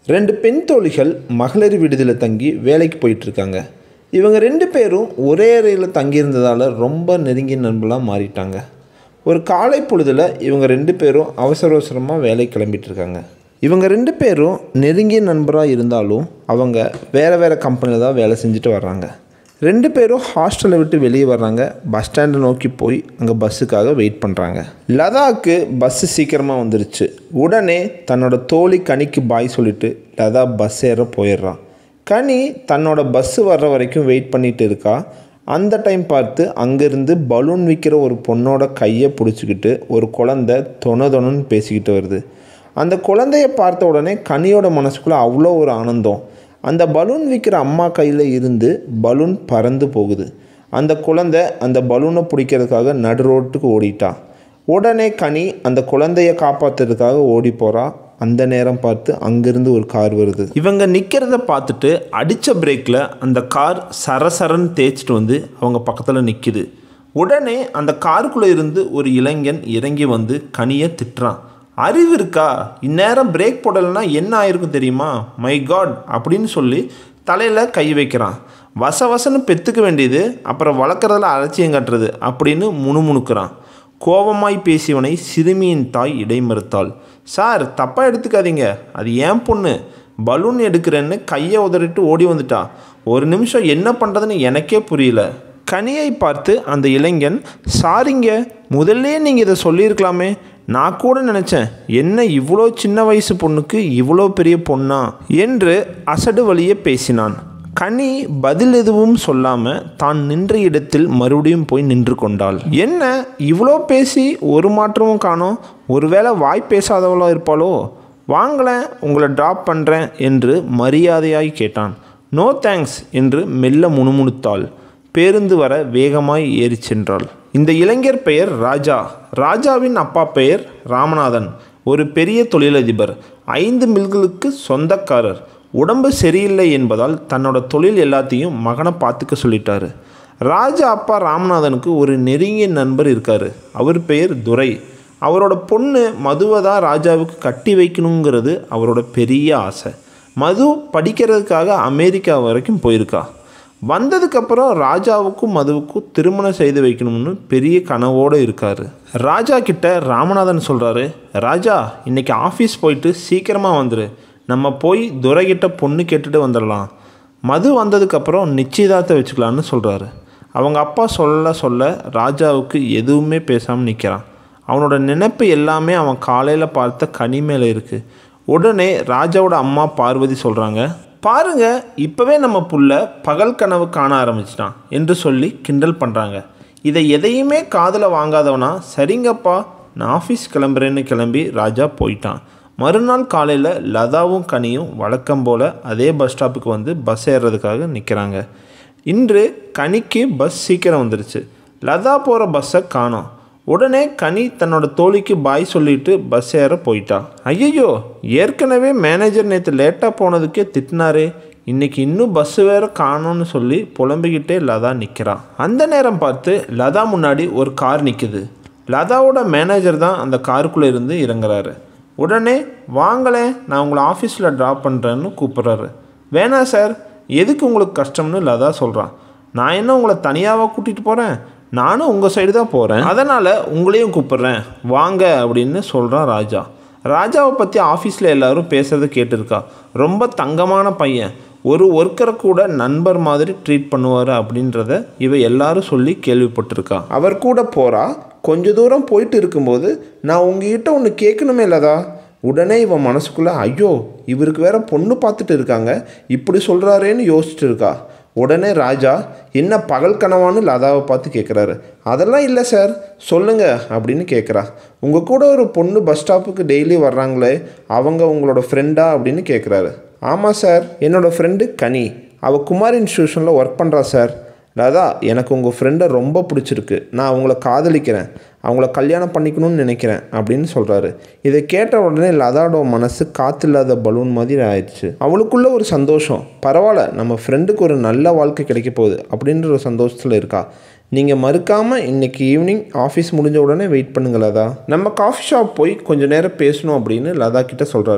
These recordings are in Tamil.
ரெண்டு பெண் தோழிகள் மகளிர் விடுதியில் தங்கி வேலைக்கு போயிட்டுருக்காங்க இவங்க ரெண்டு பேரும் ஒரே அறையில் தங்கியிருந்ததால் ரொம்ப நெருங்கிய நண்பர்களாக மாறிட்டாங்க ஒரு காலை பொழுதில் இவங்க ரெண்டு பேரும் அவசர அவசரமாக வேலைக்கு கிளம்பிட்டு இருக்காங்க இவங்க ரெண்டு பேரும் நெருங்கிய நண்பராக இருந்தாலும் அவங்க வேறு வேறு கம்பெனியில் தான் வேலை செஞ்சுட்டு வர்றாங்க ரெண்டு பேரும் ஹாஸ்டலை விட்டு வெளியே வர்றாங்க பஸ் ஸ்டாண்டை நோக்கி போய் அங்கே பஸ்ஸுக்காக வெயிட் பண்ணுறாங்க லதாக்கு பஸ்ஸு சீக்கிரமாக வந்துருச்சு உடனே தன்னோட தோழி கனிக்கு பாய் சொல்லிட்டு லதா பஸ் ஏற போயிடுறான் கனி தன்னோட பஸ்ஸு வர்ற வரைக்கும் வெயிட் பண்ணிட்டு இருக்கா அந்த டைம் பார்த்து அங்கேருந்து பலூன் விற்கிற ஒரு பொண்ணோட கையை பிடிச்சிக்கிட்டு ஒரு குழந்தை தொண தொணன்னு பேசிக்கிட்டு வருது அந்த குழந்தைய பார்த்த உடனே கனியோட மனசுக்குள்ளே அவ்வளோ ஒரு ஆனந்தம் அந்த பலூன் விற்கிற அம்மா கையில் இருந்து பலூன் பறந்து போகுது அந்த குழந்தை அந்த பலூனை பிடிக்கிறதுக்காக நடு ரோட்டுக்கு ஓடிட்டா உடனே கனி அந்த குழந்தைய காப்பாற்றுறதுக்காக ஓடி போகிறா அந்த நேரம் பார்த்து அங்கேருந்து ஒரு கார் வருது இவங்க நிற்கிறத பார்த்துட்டு அடித்த பிரேக்கில் அந்த கார் சரசரன்னு தேய்ச்சிட்டு வந்து அவங்க பக்கத்தில் நிற்கிது உடனே அந்த காருக்குள்ளே இருந்து ஒரு இளைஞன் இறங்கி வந்து கனியை திட்டுறான் அறிவு இருக்கா இந்நேரம் பிரேக் போடலைன்னா என்ன ஆயிருக்கும் தெரியுமா மை காட் அப்படின்னு சொல்லி தலையில் கை வைக்கிறான் வச வசன்னு பெற்றுக்க வேண்டியது அப்புறம் வளர்க்குறதுல அலட்சியம் கட்டுறது அப்படின்னு முணுமுணுக்கிறான் கோபமாய் பேசியவனை சிறுமியின் தாய் இடைமறுத்தாள் சார் தப்பாக எடுத்துக்காதீங்க அது ஏன் பொண்ணு பலூன் எடுக்கிறேன்னு கையை உதறிட்டு ஓடி வந்துட்டா ஒரு நிமிஷம் என்ன பண்ணுறதுன்னு எனக்கே புரியல கனியை பார்த்து அந்த இளைஞன் சாரிங்க முதல்லே நீங்கள் இதை சொல்லியிருக்கலாமே நான் கூட நினச்சேன் என்ன இவ்வளோ சின்ன வயசு பொண்ணுக்கு இவ்வளோ பெரிய பொண்ணா என்று அசடு வழியே பேசினான் கனி பதில் எதுவும் சொல்லாமல் தான் நின்ற இடத்தில் மறுபடியும் போய் நின்று கொண்டாள் என்ன இவ்வளோ பேசி ஒரு மாற்றமும் காணோம் ஒருவேளை வாய் பேசாதவளோ இருப்பாளோ வாங்களேன் உங்களை ட்ராப் பண்ணுறேன் என்று மரியாதையாய் கேட்டான் நோ தேங்க்ஸ் என்று மெல்ல முணுமுணுத்தாள் பேருந்து வர வேகமாய் ஏறிச் சென்றாள் இந்த இளைஞர் பெயர் ராஜா ராஜாவின் அப்பா பெயர் ராமநாதன் ஒரு பெரிய தொழிலதிபர் ஐந்து மில்களுக்கு சொந்தக்காரர் உடம்பு சரியில்லை என்பதால் தன்னோட தொழில் எல்லாத்தையும் மகனை பார்த்துக்க சொல்லிட்டாரு ராஜா அப்பா ராமநாதனுக்கு ஒரு நெருங்கிய நண்பர் இருக்கார் அவர் பெயர் துரை அவரோட பொண்ணு மதுவை தான் ராஜாவுக்கு கட்டி வைக்கணுங்கிறது அவரோட பெரிய ஆசை மது படிக்கிறதுக்காக அமெரிக்கா வரைக்கும் போயிருக்கா வந்ததுக்கப்புறம் ராஜாவுக்கும் மதுவுக்கும் திருமணம் செய்து வைக்கணும்னு பெரிய கனவோடு இருக்கார் ராஜா கிட்ட ராமநாதன் சொல்கிறாரு ராஜா இன்னைக்கு ஆஃபீஸ் போயிட்டு சீக்கிரமாக வந்துரு நம்ம போய் துரைகிட்ட பொண்ணு கேட்டுட்டு வந்துடலாம் மது வந்ததுக்கப்புறம் நிச்சயதார்த்தம் வச்சுக்கலான்னு சொல்கிறாரு அவங்க அப்பா சொல்ல சொல்ல ராஜாவுக்கு எதுவுமே பேசாமல் நிற்கிறான் அவனோட நினைப்பு எல்லாமே அவன் காலையில் பார்த்த கனி மேலே இருக்குது உடனே ராஜாவோட அம்மா பார்வதி சொல்கிறாங்க பாருங்க இப்போவே நம்ம புள்ள பகல் கனவு காண ஆரம்பிச்சிட்டான் என்று சொல்லி கிண்டல் பண்ணுறாங்க இதை எதையுமே காதில் வாங்காதவனா சரிங்கப்பா நான் ஆஃபீஸ் கிளம்புறேன்னு கிளம்பி ராஜா போயிட்டான் மறுநாள் காலையில் லதாவும் கனியும் வழக்கம் போல் அதே பஸ் ஸ்டாப்புக்கு வந்து பஸ் ஏறுறதுக்காக நிற்கிறாங்க இன்று கனிக்கு பஸ் சீக்கிரம் வந்துருச்சு லதா போகிற பஸ்ஸை காணோம் உடனே கனி தன்னோட தோழிக்கு பாய் சொல்லிட்டு பஸ் ஏற போயிட்டா ஐயையோ ஏற்கனவே மேனேஜர் நேற்று லேட்டாக போனதுக்கே திட்டினாரே இன்னைக்கு இன்னும் பஸ்ஸு வேற காணோன்னு சொல்லி புலம்பிக்கிட்டே லதா நிற்கிறா அந்த நேரம் பார்த்து லதா முன்னாடி ஒரு கார் நிற்குது லதாவோட மேனேஜர் தான் அந்த காருக்குள்ளே இருந்து இறங்குறாரு உடனே வாங்களேன் நான் உங்களை ஆஃபீஸில் ட்ராப் பண்ணுறேன்னு கூப்பிட்றாரு வேணாம் சார் எதுக்கு உங்களுக்கு கஷ்டம்னு லதா சொல்கிறான் நான் என்ன உங்களை தனியாவாக கூட்டிகிட்டு போகிறேன் நானும் உங்கள் சைடு தான் போகிறேன் அதனால் உங்களையும் கூப்பிட்றேன் வாங்க அப்படின்னு சொல்கிறான் ராஜா ராஜாவை பற்றி ஆஃபீஸில் எல்லாரும் பேசுகிறத கேட்டிருக்கா ரொம்ப தங்கமான பையன் ஒரு ஒர்க்கரை கூட நண்பர் மாதிரி ட்ரீட் பண்ணுவார் அப்படின்றத இவ எல்லாரும் சொல்லி கேள்விப்பட்டிருக்கா அவர் கூட போகிறா கொஞ்ச தூரம் போயிட்டு இருக்கும்போது நான் உங்ககிட்ட ஒன்று கேட்கணுமே இல்லதா உடனே இவன் மனசுக்குள்ளே ஐயோ இவருக்கு வேற பொண்ணு பார்த்துட்டு இருக்காங்க இப்படி சொல்கிறாரேன்னு யோசிச்சுட்டு இருக்கா உடனே ராஜா என்ன பகல் கனவான்னு லதாவை பார்த்து கேட்குறாரு அதெல்லாம் இல்லை சார் சொல்லுங்க அப்படின்னு கேட்குறா உங்கள் கூட ஒரு பொண்ணு பஸ் ஸ்டாப்புக்கு டெய்லி வர்றாங்களே அவங்க உங்களோட ஃப்ரெண்டா அப்படின்னு கேட்குறாரு ஆமாம் சார் என்னோடய ஃப்ரெண்டு கனி அவள் குமார் இன்ஸ்டியூஷனில் ஒர்க் பண்ணுறா சார் லதா எனக்கு உங்கள் ஃப்ரெண்டை ரொம்ப பிடிச்சிருக்கு நான் அவங்கள காதலிக்கிறேன் அவங்கள கல்யாணம் பண்ணிக்கணும்னு நினைக்கிறேன் அப்படின்னு சொல்கிறாரு இதை கேட்ட உடனே லதாவோட மனசு காத்தில்லாத பலூன் மாதிரி ஆயிடுச்சு அவளுக்குள்ள ஒரு சந்தோஷம் பரவாயில்ல நம்ம ஃப்ரெண்டுக்கு ஒரு நல்ல வாழ்க்கை கிடைக்க போகுது அப்படின்ற ஒரு சந்தோஷத்தில் இருக்கா நீங்கள் மறுக்காமல் இன்றைக்கி ஈவினிங் ஆஃபீஸ் முடிஞ்ச உடனே வெயிட் பண்ணுங்க லதா நம்ம காஃபி ஷாப் போய் கொஞ்ச நேரம் பேசணும் அப்படின்னு லதா கிட்ட சொல்கிறாரு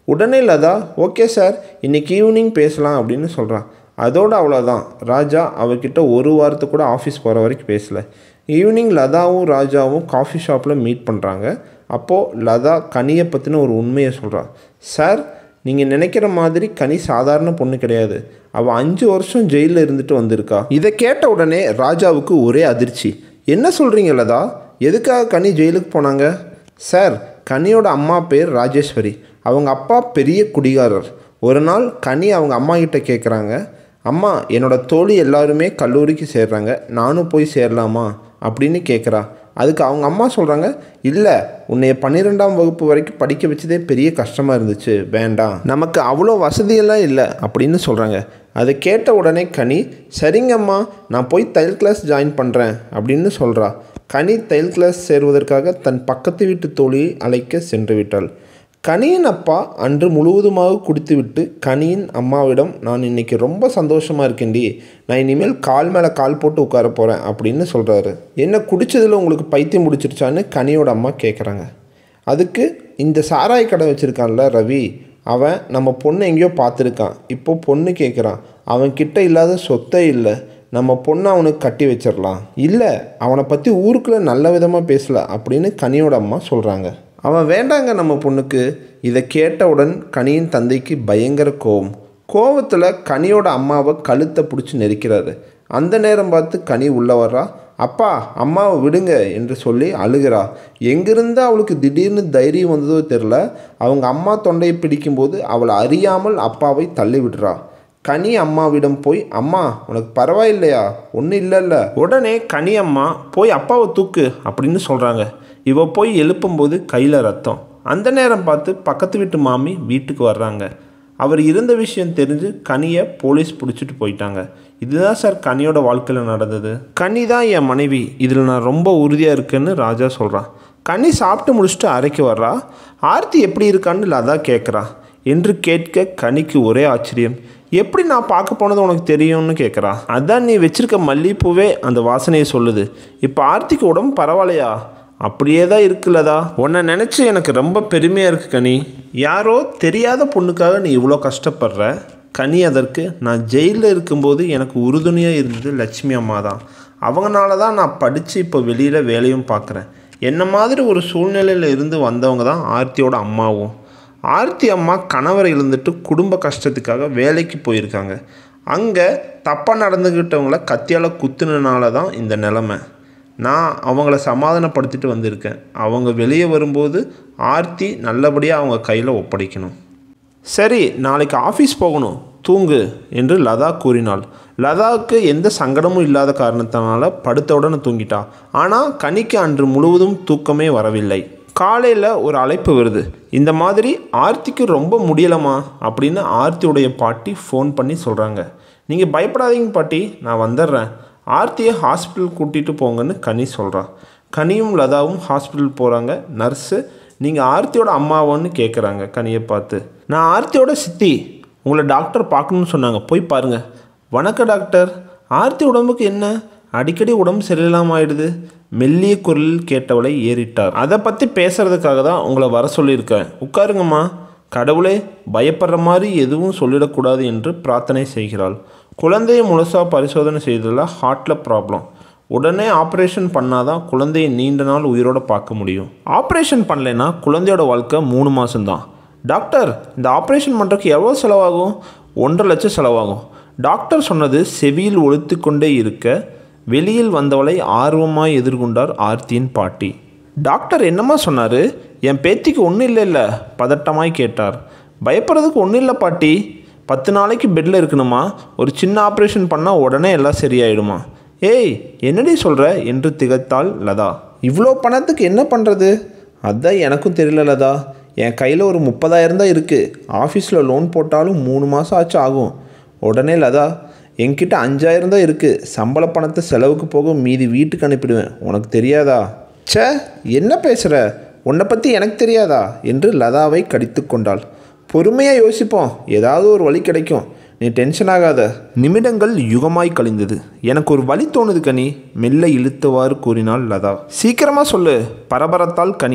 உடனே லதா ஓகே சார் இன்னைக்கு ஈவினிங் பேசலாம் அப்படின்னு சொல்கிறான் அதோட அவ்வளோதான் ராஜா அவகிட்ட ஒரு வாரத்துக்கு கூட ஆஃபீஸ் போகிற வரைக்கும் பேசல ஈவினிங் லதாவும் ராஜாவும் காஃபி ஷாப்பில் மீட் பண்ணுறாங்க அப்போது லதா கனியை பற்றின ஒரு உண்மையை சொல்கிறா சார் நீங்கள் நினைக்கிற மாதிரி கனி சாதாரண பொண்ணு கிடையாது அவள் அஞ்சு வருஷம் ஜெயிலில் இருந்துட்டு வந்திருக்கா இதை கேட்ட உடனே ராஜாவுக்கு ஒரே அதிர்ச்சி என்ன சொல்கிறீங்க லதா எதுக்காக கனி ஜெயிலுக்கு போனாங்க சார் கனியோட அம்மா பேர் ராஜேஸ்வரி அவங்க அப்பா பெரிய குடிகாரர் ஒரு நாள் கனி அவங்க அம்மா கிட்ட கேட்குறாங்க அம்மா என்னோட தோழி எல்லாருமே கல்லூரிக்கு சேர்றாங்க நானும் போய் சேரலாமா அப்படின்னு கேட்குறா அதுக்கு அவங்க அம்மா சொல்கிறாங்க இல்லை உன்னைய பன்னிரெண்டாம் வகுப்பு வரைக்கும் படிக்க வச்சதே பெரிய கஷ்டமாக இருந்துச்சு வேண்டாம் நமக்கு அவ்வளோ வசதியெல்லாம் இல்லை அப்படின்னு சொல்கிறாங்க அதை கேட்ட உடனே கனி சரிங்கம்மா நான் போய் தையல் கிளாஸ் ஜாயின் பண்ணுறேன் அப்படின்னு சொல்கிறா கனி தையல் கிளாஸ் சேருவதற்காக தன் பக்கத்து வீட்டு தோழியை அழைக்க சென்று விட்டாள் கனியின் அப்பா அன்று முழுவதுமாக குடித்துவிட்டு கனியின் அம்மாவிடம் நான் இன்னைக்கு ரொம்ப சந்தோஷமாக இருக்கேன்டி நான் இனிமேல் கால் மேலே கால் போட்டு உட்கார போகிறேன் அப்படின்னு சொல்கிறாரு என்ன குடிச்சதில் உங்களுக்கு பைத்தியம் முடிச்சிருச்சான்னு கனியோட அம்மா கேட்குறாங்க அதுக்கு இந்த சாராய கடை வச்சுருக்கான்ல ரவி அவன் நம்ம பொண்ணு எங்கேயோ பார்த்துருக்கான் இப்போ பொண்ணு கேட்குறான் அவன் கிட்ட இல்லாத சொத்தே இல்லை நம்ம பொண்ணை அவனுக்கு கட்டி வச்சிடலாம் இல்லை அவனை பற்றி ஊருக்குள்ளே நல்ல விதமாக பேசல அப்படின்னு கனியோட அம்மா சொல்கிறாங்க அவன் வேண்டாங்க நம்ம பொண்ணுக்கு இதை கேட்டவுடன் கனியின் தந்தைக்கு பயங்கர கோவம் கோவத்தில் கனியோட அம்மாவை கழுத்தை பிடிச்சி நெரிக்கிறாரு அந்த நேரம் பார்த்து கனி உள்ளே வர்றா அப்பா அம்மாவை விடுங்க என்று சொல்லி அழுகிறா எங்கிருந்து அவளுக்கு திடீர்னு தைரியம் வந்ததோ தெரில அவங்க அம்மா தொண்டையை பிடிக்கும்போது அவளை அறியாமல் அப்பாவை தள்ளி விடுறா கனி அம்மாவிடம் போய் அம்மா உனக்கு பரவாயில்லையா ஒன்றும் இல்லைல்ல உடனே கனி அம்மா போய் அப்பாவை தூக்கு அப்படின்னு சொல்கிறாங்க இவ போய் எழுப்பும்போது கையில் ரத்தம் அந்த நேரம் பார்த்து பக்கத்து வீட்டு மாமி வீட்டுக்கு வர்றாங்க அவர் இருந்த விஷயம் தெரிஞ்சு கனியை போலீஸ் பிடிச்சிட்டு போயிட்டாங்க இதுதான் சார் கனியோட வாழ்க்கையில் நடந்தது கனி தான் என் மனைவி இதில் நான் ரொம்ப உறுதியாக இருக்கேன்னு ராஜா சொல்கிறான் கனி சாப்பிட்டு முடிச்சுட்டு அறைக்கு வர்றா ஆர்த்தி எப்படி இருக்கான்னு லதா கேட்குறா என்று கேட்க கனிக்கு ஒரே ஆச்சரியம் எப்படி நான் பார்க்க போனது உனக்கு தெரியும்னு கேட்குறா அதான் நீ வச்சிருக்க மல்லிகைப்பூவே அந்த வாசனையை சொல்லுது இப்போ ஆர்த்திக்கு உடம்பு பரவாயில்லையா அப்படியே தான் இருக்குல்லதா உன்னை நினச்சி எனக்கு ரொம்ப பெருமையாக இருக்குது கனி யாரோ தெரியாத பொண்ணுக்காக நீ இவ்வளோ கஷ்டப்படுற கனி அதற்கு நான் ஜெயிலில் இருக்கும்போது எனக்கு உறுதுணையாக இருந்தது லட்சுமி அம்மா தான் அவங்கனால தான் நான் படித்து இப்போ வெளியில் வேலையும் பார்க்குறேன் என்ன மாதிரி ஒரு சூழ்நிலையில் இருந்து வந்தவங்க தான் ஆர்த்தியோட அம்மாவும் ஆர்த்தி அம்மா கணவரை இழந்துட்டு குடும்ப கஷ்டத்துக்காக வேலைக்கு போயிருக்காங்க அங்கே தப்பாக நடந்துக்கிட்டவங்கள கத்தியால் குத்துனனால தான் இந்த நிலமை நான் அவங்கள சமாதானப்படுத்திட்டு வந்திருக்கேன் அவங்க வெளியே வரும்போது ஆர்த்தி நல்லபடியாக அவங்க கையில் ஒப்படைக்கணும் சரி நாளைக்கு ஆஃபீஸ் போகணும் தூங்கு என்று லதா கூறினாள் லதாவுக்கு எந்த சங்கடமும் இல்லாத காரணத்தினால படுத்தவுடனே தூங்கிட்டா ஆனால் கனிக்கு அன்று முழுவதும் தூக்கமே வரவில்லை காலையில் ஒரு அழைப்பு வருது இந்த மாதிரி ஆர்த்திக்கு ரொம்ப முடியலமா அப்படின்னு ஆர்த்தியுடைய பாட்டி ஃபோன் பண்ணி சொல்கிறாங்க நீங்கள் பயப்படாதீங்க பாட்டி நான் வந்துடுறேன் ஆர்த்தியை ஹாஸ்பிட்டல் கூட்டிகிட்டு போங்கன்னு கனி சொல்கிறா கனியும் லதாவும் ஹாஸ்பிட்டல் போகிறாங்க நர்ஸு நீங்கள் ஆர்த்தியோட அம்மாவான்னு கேட்குறாங்க கனியை பார்த்து நான் ஆர்த்தியோட சித்தி உங்களை டாக்டர் பார்க்கணுன்னு சொன்னாங்க போய் பாருங்கள் வணக்கம் டாக்டர் ஆர்த்தி உடம்புக்கு என்ன அடிக்கடி உடம்பு சரியில்லாமல் ஆயிடுது மெல்லிய குரலில் கேட்டவளை ஏறிட்டார் அதை பற்றி பேசுறதுக்காக தான் உங்களை வர சொல்லியிருக்கேன் உட்காருங்கம்மா கடவுளே பயப்படுற மாதிரி எதுவும் சொல்லிடக்கூடாது என்று பிரார்த்தனை செய்கிறாள் குழந்தையை முழுசாக பரிசோதனை செய்ததில் ஹார்ட்டில் ப்ராப்ளம் உடனே ஆப்ரேஷன் பண்ணாதான் குழந்தையை நீண்ட நாள் உயிரோட பார்க்க முடியும் ஆப்ரேஷன் பண்ணலைன்னா குழந்தையோட வாழ்க்கை மூணு மாதம்தான் டாக்டர் இந்த ஆப்ரேஷன் பண்ணுறதுக்கு எவ்வளோ செலவாகும் ஒன்றரை லட்சம் செலவாகும் டாக்டர் சொன்னது செவியில் ஒழித்து கொண்டே இருக்க வெளியில் வந்தவளை ஆர்வமாய் எதிர்கொண்டார் ஆர்த்தியின் பாட்டி டாக்டர் என்னம்மா சொன்னார் என் பேத்திக்கு ஒன்றும் இல்லை இல்லை பதட்டமாய் கேட்டார் பயப்படுறதுக்கு ஒன்றும் இல்லை பாட்டி பத்து நாளைக்கு பெட்டில் இருக்கணுமா ஒரு சின்ன ஆப்ரேஷன் பண்ணால் உடனே எல்லாம் சரியாயிடுமா ஏய் என்னடி சொல்கிற என்று திகைத்தாள் லதா இவ்வளோ பணத்துக்கு என்ன பண்ணுறது அதான் எனக்கும் தெரியல லதா என் கையில் ஒரு முப்பதாயிரம் தான் இருக்குது ஆஃபீஸில் லோன் போட்டாலும் மூணு மாதம் ஆச்சு ஆகும் உடனே லதா என்கிட்ட அஞ்சாயிரம் தான் இருக்குது சம்பள பணத்தை செலவுக்கு போக மீதி வீட்டுக்கு அனுப்பிடுவேன் உனக்கு தெரியாதா ச்சே என்ன பேசுகிற உன்னை பற்றி எனக்கு தெரியாதா என்று லதாவை கடித்து கொண்டாள் பொறுமையாக யோசிப்போம் ஏதாவது ஒரு வழி கிடைக்கும் நீ டென்ஷன் ஆகாத நிமிடங்கள் யுகமாய் கழிந்தது எனக்கு ஒரு வழி தோணுது கனி மெல்ல இழுத்தவாறு கூறினாள் லதா சீக்கிரமாக சொல்லு பரபரத்தால் கனி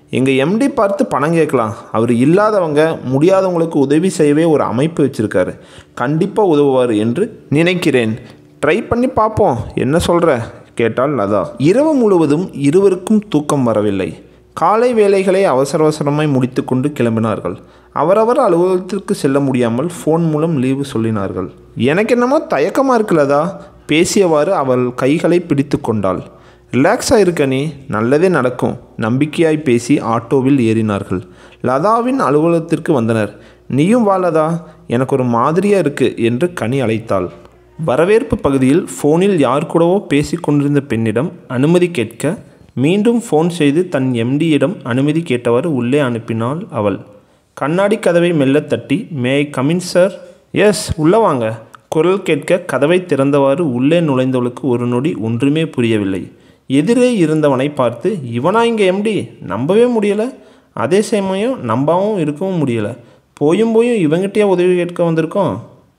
எங்கள் எம்டி பார்த்து பணம் கேட்கலாம் அவர் இல்லாதவங்க முடியாதவங்களுக்கு உதவி செய்யவே ஒரு அமைப்பு வச்சுருக்காரு கண்டிப்பாக உதவுவார் என்று நினைக்கிறேன் ட்ரை பண்ணி பார்ப்போம் என்ன சொல்கிற கேட்டால் லதா இரவு முழுவதும் இருவருக்கும் தூக்கம் வரவில்லை காலை வேலைகளை அவசர அவசரமாய் முடித்துக்கொண்டு கிளம்பினார்கள் அவரவர் அலுவலகத்திற்கு செல்ல முடியாமல் ஃபோன் மூலம் லீவு சொல்லினார்கள் எனக்கு என்னமோ தயக்கமாக இருக்குல்லதா பேசியவாறு அவள் கைகளை பிடித்து கொண்டாள் ரிலாக்ஸாக இருக்க நீ நல்லதே நடக்கும் நம்பிக்கையாய் பேசி ஆட்டோவில் ஏறினார்கள் லதாவின் அலுவலகத்திற்கு வந்தனர் நீயும் வா லதா எனக்கு ஒரு மாதிரியாக இருக்கு என்று கனி அழைத்தாள் வரவேற்பு பகுதியில் ஃபோனில் யார் கூடவோ பேசிக் கொண்டிருந்த பெண்ணிடம் அனுமதி கேட்க மீண்டும் ஃபோன் செய்து தன் எம்டியிடம் அனுமதி கேட்டவாறு உள்ளே அனுப்பினாள் அவள் கண்ணாடி கதவை மெல்ல தட்டி may I come in sir yes உள்ளே வாங்க குரல் கேட்க கதவை திறந்தவாறு உள்ளே நுழைந்தவளுக்கு ஒரு நொடி ஒன்றுமே புரியவில்லை எதிரே இருந்தவனை பார்த்து இவனா இங்கே எம்டி நம்பவே முடியலை அதே சமயம் நம்பாவும் இருக்கவும் முடியலை போயும் போயும் இவங்கிட்டயே உதவி கேட்க வந்திருக்கோம்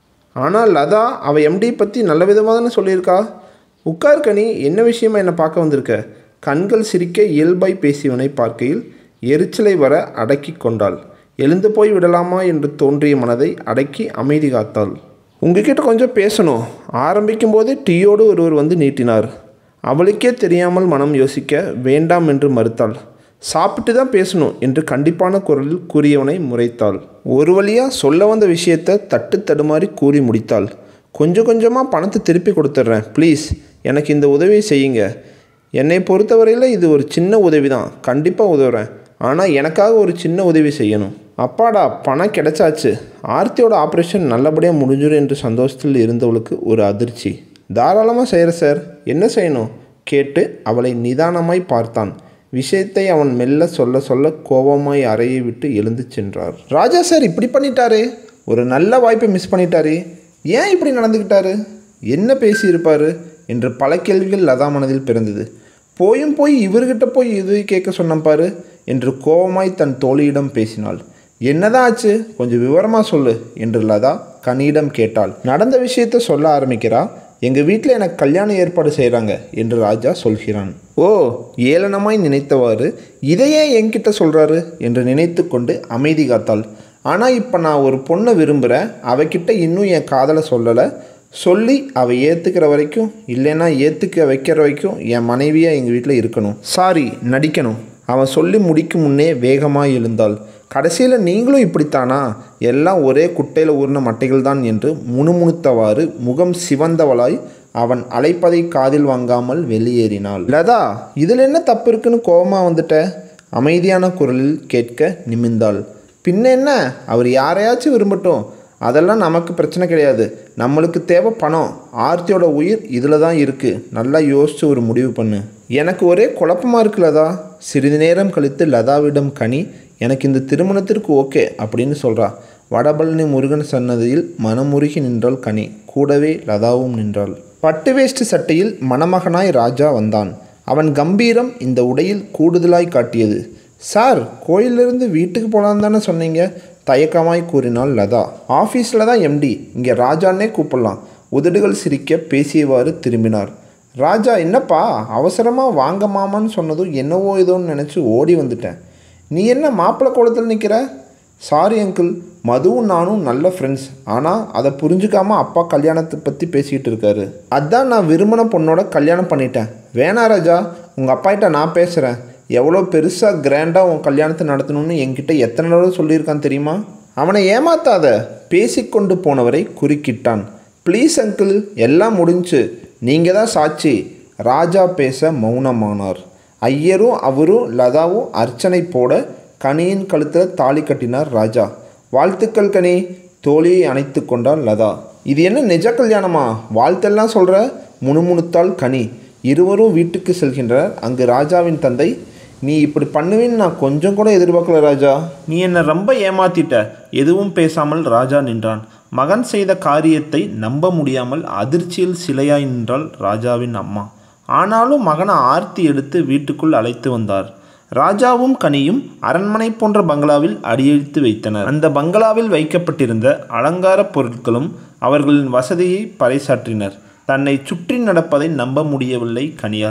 ஆனால் லதா அவள் எம்டி பற்றி நல்ல விதமாக தானே சொல்லியிருக்கா உட்கார் கனி என்ன விஷயமா என்னை பார்க்க வந்திருக்க கண்கள் சிரிக்க இயல்பாய் பேசியவனை பார்க்கையில் எரிச்சலை வர அடக்கி கொண்டாள் எழுந்து போய் விடலாமா என்று தோன்றிய மனதை அடக்கி அமைதி காத்தாள் உங்ககிட்ட கொஞ்சம் பேசணும் ஆரம்பிக்கும் போதே டீயோடு ஒருவர் வந்து நீட்டினார் அவளுக்கே தெரியாமல் மனம் யோசிக்க வேண்டாம் என்று மறுத்தாள் சாப்பிட்டு தான் பேசணும் என்று கண்டிப்பான குரலில் கூறியவனை முறைத்தாள் ஒரு வழியாக சொல்ல வந்த விஷயத்தை தட்டு தடுமாறி கூறி முடித்தாள் கொஞ்சம் கொஞ்சமாக பணத்தை திருப்பி கொடுத்துட்றேன் ப்ளீஸ் எனக்கு இந்த உதவியை செய்யுங்க என்னை பொறுத்தவரையில் இது ஒரு சின்ன உதவி தான் கண்டிப்பாக உதவுறேன் ஆனால் எனக்காக ஒரு சின்ன உதவி செய்யணும் அப்பாடா பணம் கிடைச்சாச்சு ஆர்த்தியோட ஆப்ரேஷன் நல்லபடியாக முடிஞ்சிடும் என்று சந்தோஷத்தில் இருந்தவளுக்கு ஒரு அதிர்ச்சி தாராளமாக செய்கிற சார் என்ன செய்யணும் கேட்டு அவளை நிதானமாய் பார்த்தான் விஷயத்தை அவன் மெல்ல சொல்ல சொல்ல கோபமாய் அறையை விட்டு எழுந்து சென்றார் ராஜா சார் இப்படி பண்ணிட்டாரு ஒரு நல்ல வாய்ப்பை மிஸ் பண்ணிட்டாரு ஏன் இப்படி நடந்துக்கிட்டாரு என்ன பேசியிருப்பாரு என்று பல கேள்விகள் லதா மனதில் பிறந்தது போயும் போய் இவர்கிட்ட போய் இது கேட்க சொன்னேன் பாரு என்று கோபமாய் தன் தோழியிடம் பேசினாள் என்னதான் ஆச்சு கொஞ்சம் விவரமாக சொல்லு என்று லதா கனியிடம் கேட்டாள் நடந்த விஷயத்த சொல்ல ஆரம்பிக்கிறா எங்கள் வீட்டில் எனக்கு கல்யாண ஏற்பாடு செய்கிறாங்க என்று ராஜா சொல்கிறான் ஓ ஏளனமாய் நினைத்தவாறு இதையே என்கிட்ட சொல்கிறாரு என்று நினைத்து கொண்டு அமைதி காத்தாள் ஆனால் இப்போ நான் ஒரு பொண்ணை விரும்புகிறேன் அவகிட்ட இன்னும் என் காதலை சொல்லலை சொல்லி அவள் ஏற்றுக்கிற வரைக்கும் இல்லைன்னா ஏற்றுக்க வைக்கிற வரைக்கும் என் மனைவியாக எங்கள் வீட்டில் இருக்கணும் சாரி நடிக்கணும் அவன் சொல்லி முடிக்கும் முன்னே வேகமாக எழுந்தாள் கடைசியில் நீங்களும் இப்படித்தானா எல்லாம் ஒரே குட்டையில் ஊர்ன மட்டைகள் தான் என்று முணுமுணுத்தவாறு முகம் சிவந்தவளாய் அவன் அழைப்பதை காதில் வாங்காமல் வெளியேறினாள் லதா இதில் என்ன தப்பு இருக்குன்னு கோபமாக வந்துட்ட அமைதியான குரலில் கேட்க நிமிர்ந்தாள் பின்ன என்ன அவர் யாரையாச்சும் விரும்பட்டும் அதெல்லாம் நமக்கு பிரச்சனை கிடையாது நம்மளுக்கு தேவை பணம் ஆர்த்தியோட உயிர் இதில் தான் இருக்குது நல்லா யோசித்து ஒரு முடிவு பண்ணு எனக்கு ஒரே குழப்பமாக இருக்கு லதா சிறிது நேரம் கழித்து லதாவிடம் கனி எனக்கு இந்த திருமணத்திற்கு ஓகே அப்படின்னு சொல்கிறா வடபழனி முருகன் சன்னதியில் மனமுருகி நின்றாள் கனி கூடவே லதாவும் நின்றாள் பட்டு வேஷ்டி சட்டையில் மணமகனாய் ராஜா வந்தான் அவன் கம்பீரம் இந்த உடையில் கூடுதலாய் காட்டியது சார் கோயிலிருந்து வீட்டுக்கு போகலான்னு தானே சொன்னீங்க தயக்கமாய் கூறினாள் லதா ஆஃபீஸில் தான் எம்டி இங்கே ராஜான்னே கூப்பிடலாம் உதடுகள் சிரிக்க பேசியவாறு திரும்பினார் ராஜா என்னப்பா அவசரமாக வாங்க மாமான்னு சொன்னதும் என்னவோ ஏதோன்னு நினச்சி ஓடி வந்துட்டேன் நீ என்ன மாப்பிள்ளை கோலத்தில் நிற்கிற சாரி அங்கிள் மதுவும் நானும் நல்ல ஃப்ரெண்ட்ஸ் ஆனால் அதை புரிஞ்சுக்காம அப்பா கல்யாணத்தை பற்றி பேசிக்கிட்டு இருக்காரு அதான் நான் விரும்பின பொண்ணோட கல்யாணம் பண்ணிட்டேன் வேணா ராஜா உங்கள் அப்பாகிட்ட நான் பேசுகிறேன் எவ்வளோ பெருசாக கிராண்டாக உன் கல்யாணத்தை நடத்தணும்னு என்கிட்ட எத்தனை தடவை சொல்லியிருக்கான் தெரியுமா அவனை ஏமாத்தாத பேசிக்கொண்டு போனவரை குறுக்கிட்டான் ப்ளீஸ் அங்கிள் எல்லாம் முடிஞ்சு நீங்கள் தான் சாட்சி ராஜா பேச மௌனமானார் ஐயரும் அவரும் லதாவும் அர்ச்சனை போட கனியின் கழுத்தில் தாலி கட்டினார் ராஜா வாழ்த்துக்கள் கனி தோழியை அணைத்து கொண்டாள் லதா இது என்ன நிஜ கல்யாணமா வாழ்த்தெல்லாம் சொல்கிற முணுமுணுத்தாள் கனி இருவரும் வீட்டுக்கு செல்கின்றனர் அங்கு ராஜாவின் தந்தை நீ இப்படி பண்ணுவேன்னு நான் கொஞ்சம் கூட எதிர்பார்க்கல ராஜா நீ என்னை ரொம்ப ஏமாத்திட்ட எதுவும் பேசாமல் ராஜா நின்றான் மகன் செய்த காரியத்தை நம்ப முடியாமல் அதிர்ச்சியில் சிலையாய் நின்றாள் ராஜாவின் அம்மா ஆனாலும் மகனை ஆர்த்தி எடுத்து வீட்டுக்குள் அழைத்து வந்தார் ராஜாவும் கனியும் அரண்மனை போன்ற பங்களாவில் அடியெடுத்து வைத்தனர் அந்த பங்களாவில் வைக்கப்பட்டிருந்த அலங்கார பொருட்களும் அவர்களின் வசதியை பறைசாற்றினர் தன்னை சுற்றி நடப்பதை நம்ப முடியவில்லை கனியால்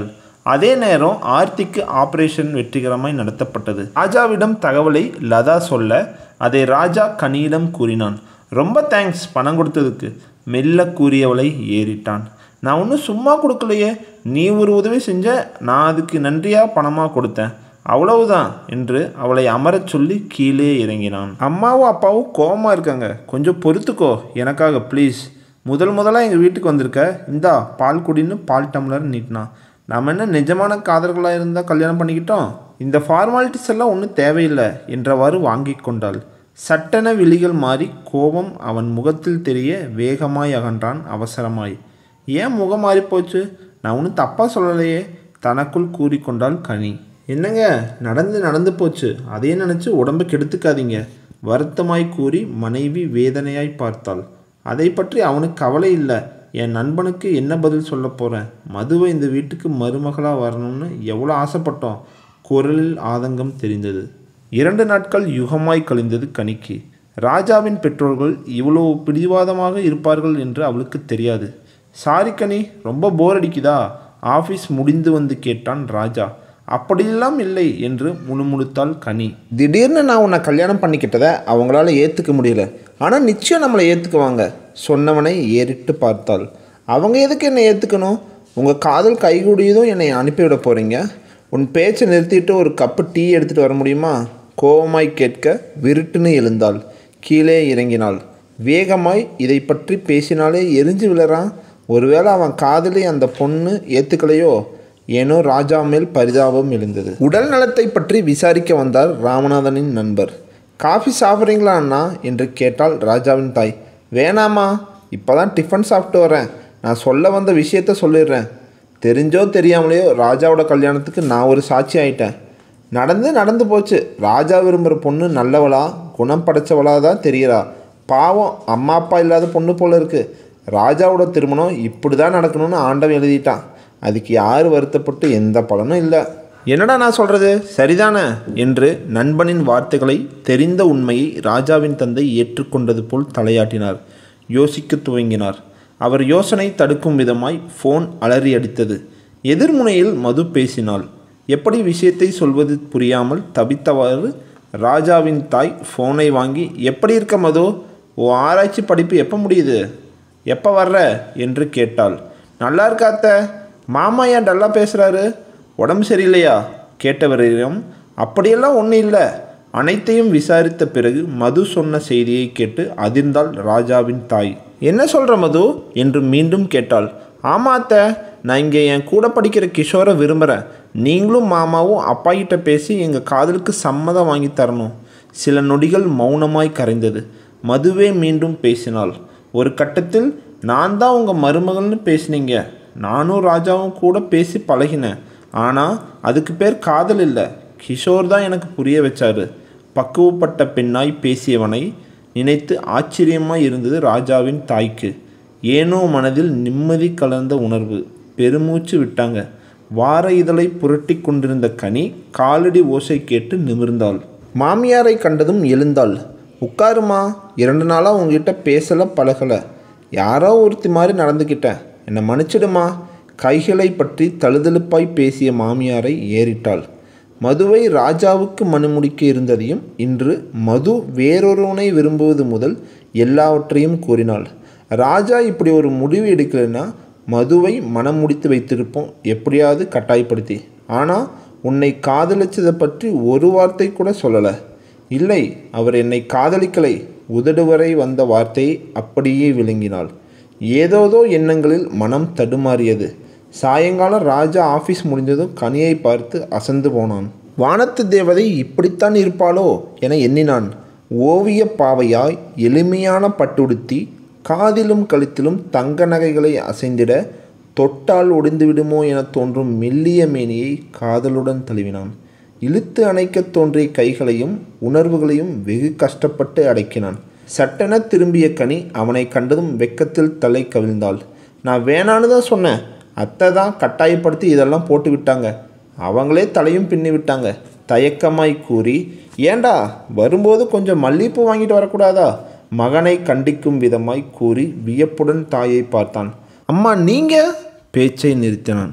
அதே நேரம் ஆர்த்திக்கு ஆபரேஷன் வெற்றிகரமாய் நடத்தப்பட்டது ராஜாவிடம் தகவலை லதா சொல்ல அதை ராஜா கனியிடம் கூறினான் ரொம்ப தேங்க்ஸ் பணம் கொடுத்ததுக்கு மெல்ல கூறியவளை ஏறிட்டான் நான் ஒன்றும் சும்மா கொடுக்கலையே நீ ஒரு உதவி செஞ்ச நான் அதுக்கு நன்றியாக பணமாக கொடுத்தேன் அவ்வளவுதான் என்று அவளை அமரச் சொல்லி கீழே இறங்கினான் அம்மாவும் அப்பாவும் கோபமாக இருக்காங்க கொஞ்சம் பொறுத்துக்கோ எனக்காக ப்ளீஸ் முதல் முதலாக எங்கள் வீட்டுக்கு வந்திருக்க இந்தா பால் குடின்னு பால் டம்ளர் நீட்டினான் நம்ம என்ன நிஜமான காதல்களாக இருந்தால் கல்யாணம் பண்ணிக்கிட்டோம் இந்த ஃபார்மாலிட்டிஸ் எல்லாம் ஒன்றும் தேவையில்லை என்றவாறு வாங்கி கொண்டாள் சட்டென விழிகள் மாறி கோபம் அவன் முகத்தில் தெரிய வேகமாய் அகன்றான் அவசரமாய் ஏன் முகம் மாறி போச்சு நான் ஒன்றும் தப்பாக சொல்லலையே தனக்குள் கூறிக்கொண்டாள் கனி என்னங்க நடந்து நடந்து போச்சு அதே நினச்சி உடம்பு கெடுத்துக்காதீங்க வருத்தமாய் கூறி மனைவி வேதனையாய் பார்த்தாள் அதை பற்றி அவனுக்கு கவலை இல்லை என் நண்பனுக்கு என்ன பதில் சொல்ல போகிறேன் மதுவை இந்த வீட்டுக்கு மருமகளாக வரணும்னு எவ்வளோ ஆசைப்பட்டோம் குரலில் ஆதங்கம் தெரிந்தது இரண்டு நாட்கள் யுகமாய் கழிந்தது கனிக்கு ராஜாவின் பெற்றோர்கள் இவ்வளவு பிடிவாதமாக இருப்பார்கள் என்று அவளுக்கு தெரியாது சாரி கனி ரொம்ப போர் அடிக்குதா ஆஃபீஸ் முடிந்து வந்து கேட்டான் ராஜா அப்படியெல்லாம் இல்லை என்று முணுமுணுத்தாள் கனி திடீர்னு நான் உன்னை கல்யாணம் பண்ணிக்கிட்டதை அவங்களால ஏற்றுக்க முடியல ஆனால் நிச்சயம் நம்மளை ஏற்றுக்குவாங்க சொன்னவனை ஏறிட்டு பார்த்தாள் அவங்க எதுக்கு என்னை ஏற்றுக்கணும் உங்கள் காதல் கைகூடியதும் என்னை அனுப்பிவிட போகிறீங்க உன் பேச்சை நிறுத்திட்டு ஒரு கப்பு டீ எடுத்துகிட்டு வர முடியுமா கோபமாய் கேட்க விருட்டுன்னு எழுந்தாள் கீழே இறங்கினாள் வேகமாய் இதை பற்றி பேசினாலே எரிஞ்சு விழறான் ஒருவேளை அவன் காதலி அந்த பொண்ணு ஏற்றுக்கலையோ ஏனோ ராஜா மேல் பரிதாபம் எழுந்தது உடல் நலத்தை பற்றி விசாரிக்க வந்தார் ராமநாதனின் நண்பர் காஃபி சாப்பிட்றீங்களா அண்ணா என்று கேட்டாள் ராஜாவின் தாய் வேணாமா இப்போ தான் டிஃபன் சாப்பிட்டு வரேன் நான் சொல்ல வந்த விஷயத்த சொல்லிடுறேன் தெரிஞ்சோ தெரியாமலையோ ராஜாவோட கல்யாணத்துக்கு நான் ஒரு சாட்சி ஆயிட்டேன் நடந்து நடந்து போச்சு ராஜா விரும்புகிற பொண்ணு நல்லவளா குணம் படைச்சவளா தான் தெரியறா பாவம் அம்மா அப்பா இல்லாத பொண்ணு போல இருக்கு ராஜாவோட திருமணம் இப்படி தான் நடக்கணும்னு ஆண்டவன் எழுதிட்டான் அதுக்கு யார் வருத்தப்பட்டு எந்த பலனும் இல்லை என்னடா நான் சொல்கிறது சரிதானே என்று நண்பனின் வார்த்தைகளை தெரிந்த உண்மையை ராஜாவின் தந்தை ஏற்றுக்கொண்டது போல் தலையாட்டினார் யோசிக்க துவங்கினார் அவர் யோசனை தடுக்கும் விதமாய் ஃபோன் அலறி அடித்தது எதிர்முனையில் மது பேசினாள் எப்படி விஷயத்தை சொல்வது புரியாமல் தவித்தவாறு ராஜாவின் தாய் ஃபோனை வாங்கி எப்படி இருக்க மது ஓ ஆராய்ச்சி படிப்பு எப்போ முடியுது எப்போ வர்ற என்று கேட்டாள் நல்லா இருக்காத்த மாமா ஏன் டல்லாக பேசுகிறாரு உடம்பு சரியில்லையா கேட்டவரிடம் அப்படியெல்லாம் ஒன்றும் இல்லை அனைத்தையும் விசாரித்த பிறகு மது சொன்ன செய்தியை கேட்டு அதிர்ந்தாள் ராஜாவின் தாய் என்ன சொல்கிற மது என்று மீண்டும் கேட்டாள் ஆமா அத்தை நான் இங்கே என் கூட படிக்கிற கிஷோரை விரும்புகிறேன் நீங்களும் மாமாவும் அப்பா கிட்ட பேசி எங்கள் காதலுக்கு சம்மதம் வாங்கி தரணும் சில நொடிகள் மௌனமாய் கரைந்தது மதுவே மீண்டும் பேசினாள் ஒரு கட்டத்தில் நான் தான் உங்கள் மருமகள்னு பேசுனீங்க நானும் ராஜாவும் கூட பேசி பழகினேன் ஆனால் அதுக்கு பேர் காதல் இல்லை கிஷோர் தான் எனக்கு புரிய வச்சாரு பக்குவப்பட்ட பெண்ணாய் பேசியவனை நினைத்து ஆச்சரியமாய் இருந்தது ராஜாவின் தாய்க்கு ஏனோ மனதில் நிம்மதி கலந்த உணர்வு பெருமூச்சு விட்டாங்க வார இதழை புரட்டி கொண்டிருந்த கனி காலடி ஓசை கேட்டு நிமிர்ந்தாள் மாமியாரை கண்டதும் எழுந்தாள் உட்காருமா இரண்டு நாளாக உங்ககிட்ட பேசலை பழகலை யாரோ ஒருத்தி மாதிரி நடந்துக்கிட்டேன் என்னை மன்னிச்சிடுமா கைகளை பற்றி தழுதழுப்பாய் பேசிய மாமியாரை ஏறிட்டாள் மதுவை ராஜாவுக்கு மனுமுடிக்க இருந்ததையும் இன்று மது வேறொருவனை விரும்புவது முதல் எல்லாவற்றையும் கூறினாள் ராஜா இப்படி ஒரு முடிவு எடுக்கலைன்னா மதுவை மனம் முடித்து வைத்திருப்போம் எப்படியாவது கட்டாயப்படுத்தி ஆனால் உன்னை காதலிச்சதை பற்றி ஒரு வார்த்தை கூட சொல்லலை இல்லை அவர் என்னை காதலிக்கலை உதடு வரை வந்த வார்த்தையை அப்படியே விளங்கினாள் ஏதோதோ எண்ணங்களில் மனம் தடுமாறியது சாயங்காலம் ராஜா ஆஃபீஸ் முடிந்ததும் கனியை பார்த்து அசந்து போனான் வானத்து தேவதை இப்படித்தான் இருப்பாளோ என எண்ணினான் ஓவிய பாவையாய் எளிமையான பட்டுடுத்தி காதிலும் கழுத்திலும் தங்க நகைகளை அசைந்திட தொட்டால் ஒடிந்து விடுமோ என தோன்றும் மெல்லிய மேனியை காதலுடன் தழுவினான் இழுத்து அணைக்கத் தோன்றிய கைகளையும் உணர்வுகளையும் வெகு கஷ்டப்பட்டு அடக்கினான் சட்டென திரும்பிய கனி அவனை கண்டதும் வெக்கத்தில் தலை கவிழ்ந்தாள் நான் வேணான்னு தான் சொன்னேன் அத்தை தான் கட்டாயப்படுத்தி இதெல்லாம் போட்டு விட்டாங்க அவங்களே தலையும் பின்னி விட்டாங்க தயக்கமாய் கூறி ஏண்டா வரும்போது கொஞ்சம் மல்லிகைப்பூ வாங்கிட்டு வரக்கூடாதா மகனை கண்டிக்கும் விதமாய் கூறி வியப்புடன் தாயை பார்த்தான் அம்மா நீங்கள் பேச்சை நிறுத்தினான்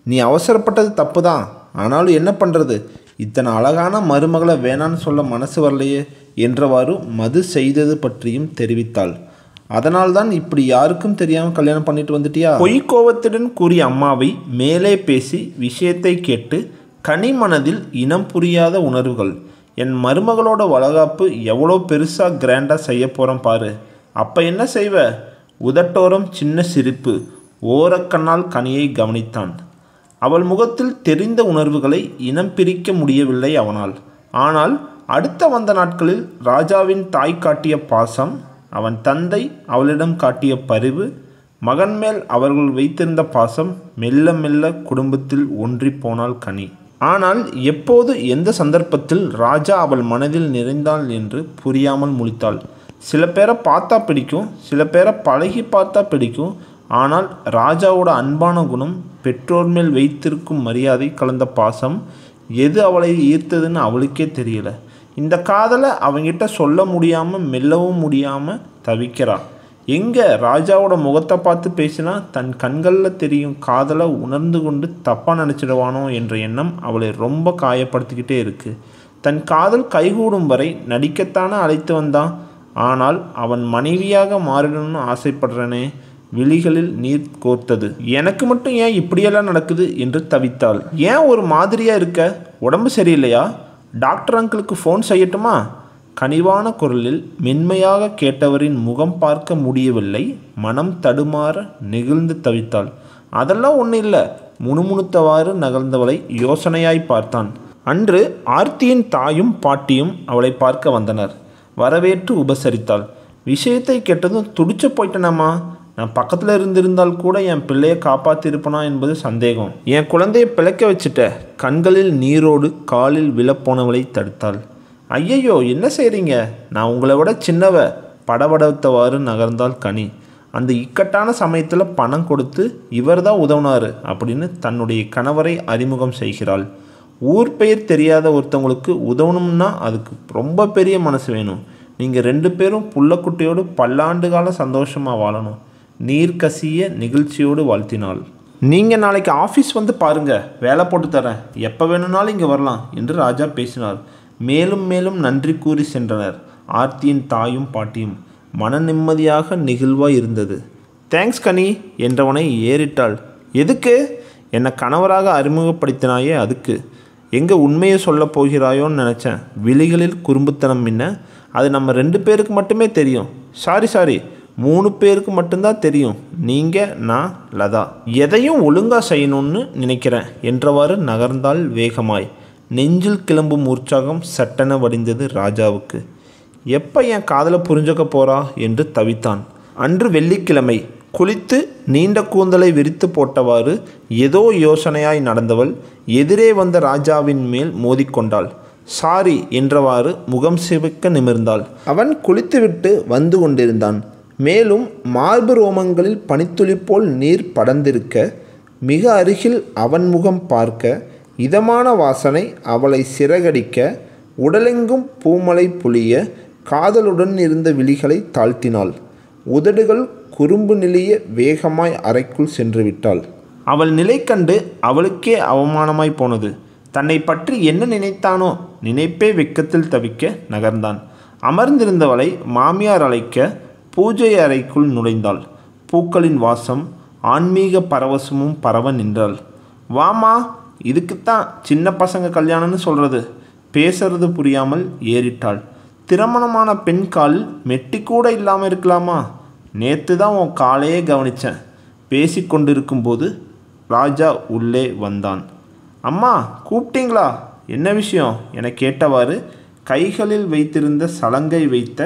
நீ அவசரப்பட்டது தப்பு தான் ஆனாலும் என்ன பண்ணுறது இத்தனை அழகான மருமகளை வேணான்னு சொல்ல மனசு வரலையே என்றவாறு மது செய்தது பற்றியும் தெரிவித்தாள் அதனால்தான் இப்படி யாருக்கும் தெரியாமல் கல்யாணம் பண்ணிட்டு வந்துட்டியா பொய்க்கோவத்துடன் கூறிய அம்மாவை மேலே பேசி விஷயத்தை கேட்டு கனி மனதில் இனம் புரியாத உணர்வுகள் என் மருமகளோட வளகாப்பு எவ்வளோ பெருசாக கிராண்டாக செய்ய போகிறோம் பாரு அப்போ என்ன செய்வ உதட்டோரம் சின்ன சிரிப்பு ஓரக்கண்ணால் கனியை கவனித்தான் அவள் முகத்தில் தெரிந்த உணர்வுகளை இனம் பிரிக்க முடியவில்லை அவனால் ஆனால் அடுத்த வந்த நாட்களில் ராஜாவின் தாய் காட்டிய பாசம் அவன் தந்தை அவளிடம் காட்டிய பரிவு மகன் மேல் அவர்கள் வைத்திருந்த பாசம் மெல்ல மெல்ல குடும்பத்தில் ஒன்றி போனாள் கனி ஆனால் எப்போது எந்த சந்தர்ப்பத்தில் ராஜா அவள் மனதில் நிறைந்தாள் என்று புரியாமல் முழித்தாள் சில பேரை பார்த்தா பிடிக்கும் சில பேரை பழகி பார்த்தா பிடிக்கும் ஆனால் ராஜாவோட அன்பான குணம் பெற்றோர் மேல் வைத்திருக்கும் மரியாதை கலந்த பாசம் எது அவளை ஈர்த்ததுன்னு அவளுக்கே தெரியல இந்த காதலை அவங்கிட்ட சொல்ல முடியாமல் மெல்லவும் முடியாமல் தவிக்கிறா எங்கே ராஜாவோட முகத்தை பார்த்து பேசினா தன் கண்களில் தெரியும் காதலை உணர்ந்து கொண்டு தப்பாக நினச்சிடுவானோ என்ற எண்ணம் அவளை ரொம்ப காயப்படுத்திக்கிட்டே இருக்கு தன் காதல் கைகூடும் வரை நடிக்கத்தானே அழைத்து வந்தான் ஆனால் அவன் மனைவியாக மாறிடணும்னு ஆசைப்படுறனே விழிகளில் நீர் கோர்த்தது எனக்கு மட்டும் ஏன் இப்படியெல்லாம் நடக்குது என்று தவித்தாள் ஏன் ஒரு மாதிரியாக இருக்க உடம்பு சரியில்லையா டாக்டர் அங்கிளுக்கு ஃபோன் செய்யட்டுமா கனிவான குரலில் மென்மையாக கேட்டவரின் முகம் பார்க்க முடியவில்லை மனம் தடுமாற நெகிழ்ந்து தவித்தாள் அதெல்லாம் ஒன்றும் இல்லை முணுமுணுத்தவாறு நகர்ந்தவளை யோசனையாய் பார்த்தான் அன்று ஆர்த்தியின் தாயும் பாட்டியும் அவளை பார்க்க வந்தனர் வரவேற்று உபசரித்தாள் விஷயத்தை கேட்டதும் துடிச்சு போயிட்டனம்மா நான் பக்கத்தில் இருந்திருந்தால் கூட என் பிள்ளையை காப்பாற்றிருப்பனா என்பது சந்தேகம் என் குழந்தையை பிழைக்க வச்சுட்ட கண்களில் நீரோடு காலில் விழப்போனவளை தடுத்தாள் ஐயையோ என்ன செய்கிறீங்க நான் உங்களை விட சின்னவ படபடத்தவாறு நகர்ந்தால் கனி அந்த இக்கட்டான சமயத்தில் பணம் கொடுத்து இவர் தான் உதவுனாரு அப்படின்னு தன்னுடைய கணவரை அறிமுகம் செய்கிறாள் ஊர் பெயர் தெரியாத ஒருத்தவங்களுக்கு உதவணும்னா அதுக்கு ரொம்ப பெரிய மனசு வேணும் நீங்கள் ரெண்டு பேரும் புள்ளக்குட்டியோடு பல்லாண்டு கால சந்தோஷமாக வாழணும் நீர் கசிய நிகழ்ச்சியோடு வாழ்த்தினாள் நீங்கள் நாளைக்கு ஆஃபீஸ் வந்து பாருங்கள் வேலை போட்டு தரேன் எப்போ வேணும்னாலும் இங்கே வரலாம் என்று ராஜா பேசினார் மேலும் மேலும் நன்றி கூறி சென்றனர் ஆர்த்தியின் தாயும் பாட்டியும் மன நிம்மதியாக நெகிழ்வாய் இருந்தது தேங்க்ஸ் கனி என்றவனை ஏறிட்டாள் எதுக்கு என்னை கணவராக அறிமுகப்படுத்தினாயே அதுக்கு எங்கே உண்மையை சொல்லப் போகிறாயோன்னு நினச்சேன் விழிகளில் குறும்புத்தனம் மின்ன அது நம்ம ரெண்டு பேருக்கு மட்டுமே தெரியும் சாரி சாரி மூணு பேருக்கு மட்டும்தான் தெரியும் நீங்கள் நான் லதா எதையும் ஒழுங்காக செய்யணும்னு நினைக்கிறேன் என்றவாறு நகர்ந்தால் வேகமாய் நெஞ்சில் கிளம்பும் உற்சாகம் சட்டென வடிந்தது ராஜாவுக்கு எப்போ என் காதலை புரிஞ்சுக்க போறா என்று தவித்தான் அன்று வெள்ளிக்கிழமை குளித்து நீண்ட கூந்தலை விரித்து போட்டவாறு ஏதோ யோசனையாய் நடந்தவள் எதிரே வந்த ராஜாவின் மேல் மோதிக்கொண்டாள் சாரி என்றவாறு முகம் சிவக்க நிமிர்ந்தாள் அவன் குளித்துவிட்டு வந்து கொண்டிருந்தான் மேலும் மார்பு ரோமங்களில் பனித்துளி போல் நீர் படர்ந்திருக்க மிக அருகில் அவன் முகம் பார்க்க இதமான வாசனை அவளை சிறகடிக்க உடலெங்கும் பூமலை புளிய காதலுடன் இருந்த விழிகளை தாழ்த்தினாள் உதடுகள் குறும்பு நிலைய வேகமாய் அறைக்குள் சென்று விட்டாள் அவள் நிலை கண்டு அவளுக்கே அவமானமாய் போனது தன்னை பற்றி என்ன நினைத்தானோ நினைப்பே வெக்கத்தில் தவிக்க நகர்ந்தான் அமர்ந்திருந்தவளை மாமியார் அழைக்க பூஜை அறைக்குள் நுழைந்தாள் பூக்களின் வாசம் ஆன்மீக பரவசமும் பரவ நின்றாள் வாமா இதுக்குத்தான் சின்ன பசங்க கல்யாணம்னு சொல்கிறது பேசுறது புரியாமல் ஏறிட்டாள் திருமணமான பெண் காலில் மெட்டி கூட இல்லாமல் இருக்கலாமா நேற்று தான் உன் காலையே கவனித்தேன் பேசி கொண்டிருக்கும்போது ராஜா உள்ளே வந்தான் அம்மா கூப்பிட்டீங்களா என்ன விஷயம் என கேட்டவாறு கைகளில் வைத்திருந்த சலங்கை வைத்த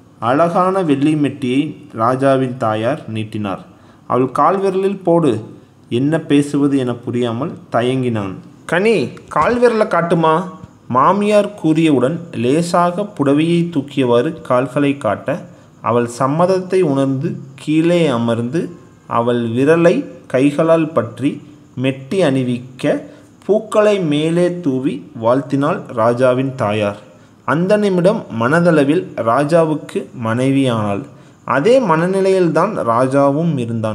அழகான வெள்ளி மெட்டியை ராஜாவின் தாயார் நீட்டினார் அவள் கால் விரலில் போடு என்ன பேசுவது என புரியாமல் தயங்கினான் கனி கால் விரலை காட்டுமா மாமியார் கூறியவுடன் லேசாக புடவையை தூக்கியவாறு கால்களை காட்ட அவள் சம்மதத்தை உணர்ந்து கீழே அமர்ந்து அவள் விரலை கைகளால் பற்றி மெட்டி அணிவிக்க பூக்களை மேலே தூவி வாழ்த்தினாள் ராஜாவின் தாயார் அந்த நிமிடம் மனதளவில் ராஜாவுக்கு மனைவியானாள் அதே மனநிலையில்தான் ராஜாவும் இருந்தான்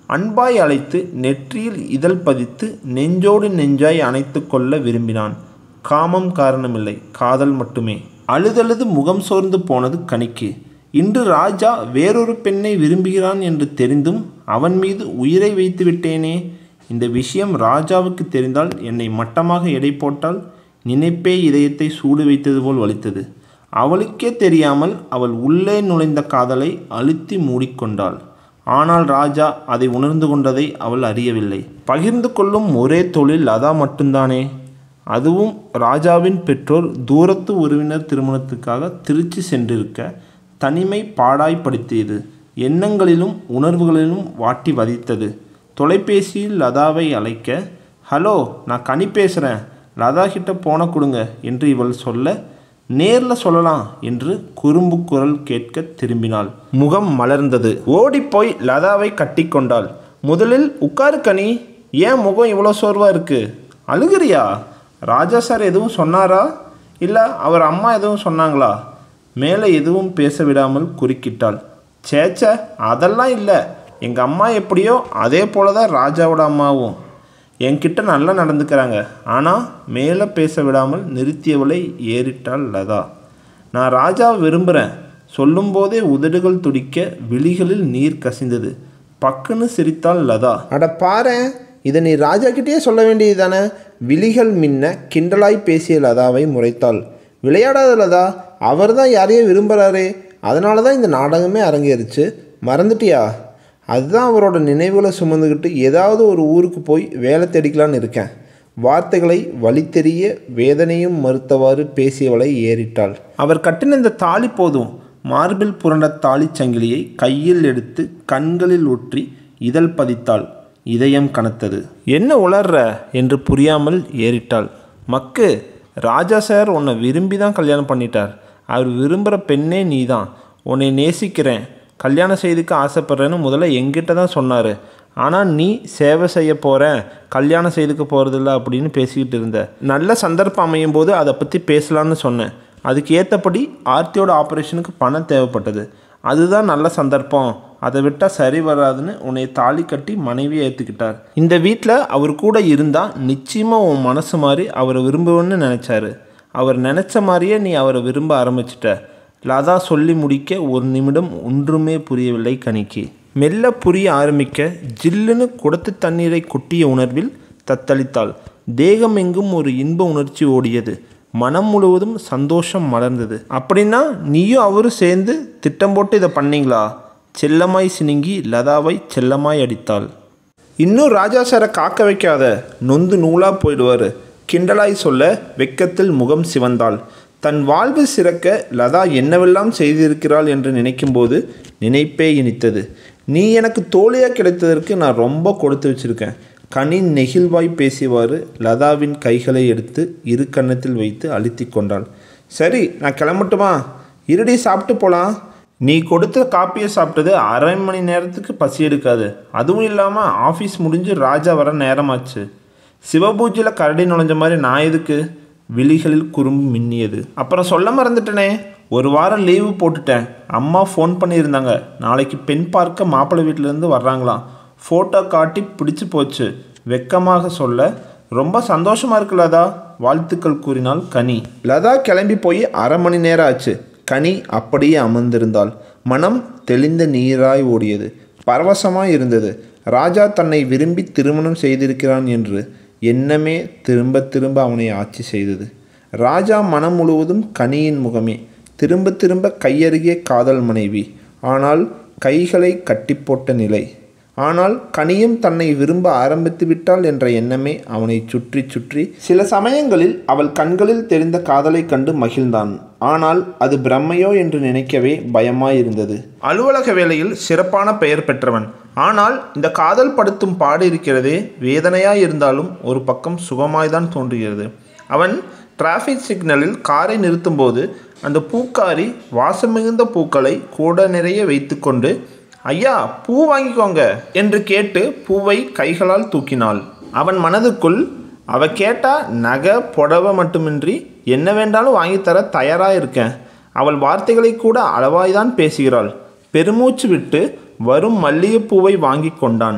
அன்பாய் அழைத்து நெற்றியில் இதழ் பதித்து நெஞ்சோடு நெஞ்சாய் அணைத்து கொள்ள விரும்பினான் காமம் காரணமில்லை காதல் மட்டுமே அழுதழுது முகம் சோர்ந்து போனது கனிக்கு இன்று ராஜா வேறொரு பெண்ணை விரும்புகிறான் என்று தெரிந்தும் அவன் மீது உயிரை வைத்து விட்டேனே இந்த விஷயம் ராஜாவுக்கு தெரிந்தால் என்னை மட்டமாக எடை போட்டால் நினைப்பே இதயத்தை சூடு வைத்தது போல் வலித்தது அவளுக்கே தெரியாமல் அவள் உள்ளே நுழைந்த காதலை அழுத்தி மூடிக்கொண்டாள் ஆனால் ராஜா அதை உணர்ந்து கொண்டதை அவள் அறியவில்லை பகிர்ந்து கொள்ளும் ஒரே தொழில் லதா மட்டும்தானே அதுவும் ராஜாவின் பெற்றோர் தூரத்து உறவினர் திருமணத்துக்காக திருச்சி சென்றிருக்க தனிமை பாடாய்ப்படுத்தியது எண்ணங்களிலும் உணர்வுகளிலும் வாட்டி வதித்தது தொலைபேசியில் லதாவை அழைக்க ஹலோ நான் கனி பேசுகிறேன் லதா கிட்ட போன கொடுங்க என்று இவள் சொல்ல நேரில் சொல்லலாம் என்று குறும்பு குரல் கேட்க திரும்பினாள் முகம் மலர்ந்தது ஓடிப்போய் லதாவை கட்டிக்கொண்டாள் முதலில் உட்காரு கனி ஏன் முகம் இவ்வளோ சோர்வாக இருக்கு அழுகிறியா ராஜா சார் எதுவும் சொன்னாரா இல்லை அவர் அம்மா எதுவும் சொன்னாங்களா மேலே எதுவும் பேச விடாமல் குறுக்கிட்டாள் சேச்ச அதெல்லாம் இல்லை எங்கள் அம்மா எப்படியோ அதே போல தான் ராஜாவோட அம்மாவும் என்கிட்ட நல்லா நடந்துக்கிறாங்க ஆனால் மேலே பேச விடாமல் நிறுத்தியவளை ஏறிட்டாள் லதா நான் ராஜாவை விரும்புகிறேன் சொல்லும்போதே உதடுகள் துடிக்க விழிகளில் நீர் கசிந்தது பக்குன்னு சிரித்தாள் லதா அட பாரேன் இதை நீ ராஜா கிட்டேயே சொல்ல வேண்டியது தானே விழிகள் மின்ன கிண்டலாய் பேசிய லதாவை முறைத்தாள் விளையாடாத லதா அவர் தான் யாரையோ விரும்புகிறாரே அதனால தான் இந்த நாடகமே அரங்கேறுச்சு மறந்துட்டியா அதுதான் அவரோட நினைவுகளை சுமந்துக்கிட்டு ஏதாவது ஒரு ஊருக்கு போய் வேலை தேடிக்கலான்னு இருக்கேன் வார்த்தைகளை வழித்தெரிய வேதனையும் மறுத்தவாறு பேசியவளை ஏறிட்டாள் அவர் கட்டின இந்த தாலி போதும் மார்பில் புரண்ட தாலிச் சங்கிலியை கையில் எடுத்து கண்களில் ஒற்றி இதழ் பதித்தாள் இதயம் கனத்தது என்ன உளர்ற என்று புரியாமல் ஏறிட்டாள் மக்கு ராஜா சார் உன்னை விரும்பி தான் கல்யாணம் பண்ணிட்டார் அவர் விரும்புகிற பெண்ணே நீ தான் உன்னை நேசிக்கிறேன் கல்யாணம் செய்துக்க ஆசைப்பட்றேன்னு முதல்ல எங்கிட்ட தான் சொன்னார் ஆனால் நீ சேவை செய்ய போகிறேன் கல்யாணம் செய்துக்க போகிறதில்ல அப்படின்னு பேசிக்கிட்டு இருந்த நல்ல சந்தர்ப்பம் அமையும் போது அதை பற்றி பேசலான்னு சொன்னேன் அதுக்கு ஏற்றபடி ஆர்த்தியோட ஆப்ரேஷனுக்கு பணம் தேவைப்பட்டது அதுதான் நல்ல சந்தர்ப்பம் அதை விட்டால் சரி வராதுன்னு உன்னை தாலி கட்டி மனைவியை ஏற்றுக்கிட்டார் இந்த வீட்டில் அவர் கூட இருந்தால் நிச்சயமாக உன் மனசு மாதிரி அவரை விரும்புவேன்னு நினச்சாரு அவர் நினச்ச மாதிரியே நீ அவரை விரும்ப ஆரம்பிச்சிட்ட லதா சொல்லி முடிக்க ஒரு நிமிடம் ஒன்றுமே புரியவில்லை கணிக்கு மெல்ல புரிய ஆரம்பிக்க ஜில்லுன்னு குடத்து தண்ணீரை கொட்டிய உணர்வில் தத்தளித்தாள் தேகம் எங்கும் ஒரு இன்ப உணர்ச்சி ஓடியது மனம் முழுவதும் சந்தோஷம் மலர்ந்தது அப்படின்னா நீயும் அவரும் சேர்ந்து திட்டம் போட்டு இதை பண்ணீங்களா செல்லமாய் சினுங்கி லதாவை செல்லமாய் அடித்தாள் இன்னும் ராஜா சாரை காக்க வைக்காத நொந்து நூலா போயிடுவார் கிண்டலாய் சொல்ல வெக்கத்தில் முகம் சிவந்தாள் தன் வாழ்வு சிறக்க லதா என்னவெல்லாம் செய்திருக்கிறாள் என்று நினைக்கும்போது நினைப்பே இனித்தது நீ எனக்கு தோழியாக கிடைத்ததற்கு நான் ரொம்ப கொடுத்து வச்சிருக்கேன் கனி நெகிழ்வாய் பேசியவாறு லதாவின் கைகளை எடுத்து இரு கன்னத்தில் வைத்து அழுத்தி கொண்டாள் சரி நான் கிளம்பட்டுமா இருடி சாப்பிட்டு போகலாம் நீ கொடுத்த காப்பியை சாப்பிட்டது அரை மணி நேரத்துக்கு பசி எடுக்காது அதுவும் இல்லாமல் ஆஃபீஸ் முடிஞ்சு ராஜா வர நேரமாச்சு சிவபூஜையில் கரடி நுழைஞ்ச மாதிரி நான் எதுக்கு விழிகளில் குறும்பு மின்னியது அப்புறம் சொல்ல மறந்துட்டனே ஒரு வாரம் லீவு போட்டுட்டேன் அம்மா ஃபோன் பண்ணியிருந்தாங்க நாளைக்கு பெண் பார்க்க மாப்பிள்ளை வீட்டிலேருந்து வர்றாங்களாம் ஃபோட்டோ காட்டி பிடிச்சு போச்சு வெக்கமாக சொல்ல ரொம்ப சந்தோஷமா இருக்கு லதா வாழ்த்துக்கள் கூறினாள் கனி லதா கிளம்பி போய் அரை மணி நேரம் ஆச்சு கனி அப்படியே அமர்ந்திருந்தாள் மனம் தெளிந்த நீராய் ஓடியது பரவசமாய் இருந்தது ராஜா தன்னை விரும்பி திருமணம் செய்திருக்கிறான் என்று எண்ணமே திரும்ப திரும்ப அவனை ஆட்சி செய்தது ராஜா மனம் முழுவதும் கனியின் முகமே திரும்ப திரும்ப கையருகே காதல் மனைவி ஆனால் கைகளை கட்டிப்போட்ட நிலை ஆனால் கனியும் தன்னை விரும்ப ஆரம்பித்து விட்டாள் என்ற எண்ணமே அவனை சுற்றி சுற்றி சில சமயங்களில் அவள் கண்களில் தெரிந்த காதலைக் கண்டு மகிழ்ந்தான் ஆனால் அது பிரம்மையோ என்று நினைக்கவே பயமாயிருந்தது அலுவலக வேலையில் சிறப்பான பெயர் பெற்றவன் ஆனால் இந்த காதல் படுத்தும் பாடு இருக்கிறதே வேதனையாய் இருந்தாலும் ஒரு பக்கம் சுகமாய்தான் தோன்றுகிறது அவன் டிராஃபிக் சிக்னலில் காரை நிறுத்தும்போது அந்த பூக்காரி வாசம் மிகுந்த பூக்களை கூட நிறைய வைத்துக்கொண்டு ஐயா பூ வாங்கிக்கோங்க என்று கேட்டு பூவை கைகளால் தூக்கினாள் அவன் மனதுக்குள் அவ கேட்டா நகை புடவை மட்டுமின்றி என்ன வேண்டாலும் வாங்கித்தர தயாரா இருக்கேன் அவள் வார்த்தைகளை கூட அளவாய்தான் பேசுகிறாள் பெருமூச்சு விட்டு வரும் மல்லிகைப்பூவை வாங்கி கொண்டான்